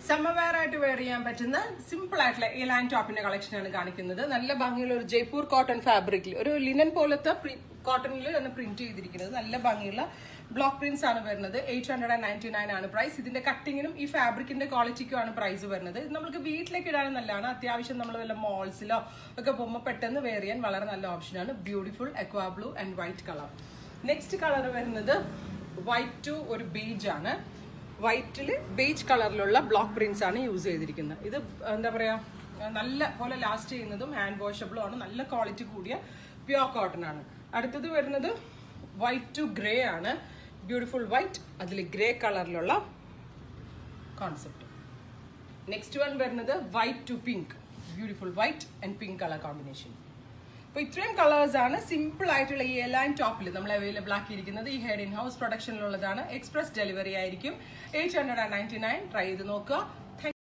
summer ആയിട്ട് wear ചെയ്യാൻ പറ്റുന്ന സിമ്പിൾ ആയിട്ടുള്ള എലാൻ ടോപ്പിന്റെ കളക്ഷൻ ആണ് കാണിക്കുന്നത് നല്ല ഭംഗിയുള്ള ഒരു ജയ്പൂർ കോട്ടൺ ഫാബ്രിക്കിൽ ഒരു ലിനൻ പോലത്തെ കോട്ടണിൽ തന്നെ പ്രിന്റ് ചെയ്തിരിക്കുന്നത് നല്ല ഭംഗിയുള്ള ബ്ലോക്ക് പ്രിന്റ്സ് ആണ് വരുന്നത് eight hundred and ninety nine ആണ് പ്രൈസ് ഇതിന്റെ കട്ടിങ്ങിനും ഈ ഫാബ്രിക്കിന്റെ ക്വാളിറ്റിക്കും ആണ് പ്രൈസ് വരുന്നത് ഇത് നമുക്ക് വീട്ടിലേക്ക് ഇടാനും നല്ലതാണ് അത്യാവശ്യം നമ്മൾ വല്ല മോൾസിലോ ഒക്കെ പോകുമ്പോൾ പെട്ടെന്ന് വെയർ ചെയ്യാൻ വളരെ നല്ല ഓപ്ഷനാണ് beautiful aqua blue and white colour next colour വരുന്നത് വൈറ്റ് ടു ഒരു ബീജ് ആണ് വൈറ്റിൽ ബേജ് കളറിലുള്ള ബ്ലോക്ക് പ്രിന്റ്സ് ആണ് യൂസ് ചെയ്തിരിക്കുന്നത് ഇത് എന്താ പറയാ നല്ല പോലെ ലാസ്റ്റ് ചെയ്യുന്നതും ഹാൻഡ് വാഷബിളും ആണ് നല്ല ക്വാളിറ്റി കൂടിയ പ്യോർ കോട്ടൺ ആണ് അടുത്തത് വരുന്നത് വൈറ്റ് ടു ഗ്രേ ആണ് ബ്യൂട്ടിഫുൾ വൈറ്റ് അതിൽ ഗ്രേ കളറിലുള്ള കോൺസെപ്റ്റ് നെക്സ്റ്റ് വൺ വരുന്നത് white to pink beautiful white and pink colour combination അപ്പോൾ ഇത്രയും കളേഴ്സ് ആണ് സിമ്പിൾ ആയിട്ടുള്ള ഈ എലൈൻ ടോപ്പിൽ നമ്മൾ അവൈലബിൾ ആക്കിയിരിക്കുന്നത് ഈ ഹെഡ് ഇൻ ഹൗസ് പ്രൊഡക്ഷനിലുള്ളതാണ് എക്സ്പ്രസ് ഡെലിവറി ആയിരിക്കും eight hundred and ninety nine try ചെയ്ത് നോക്കുക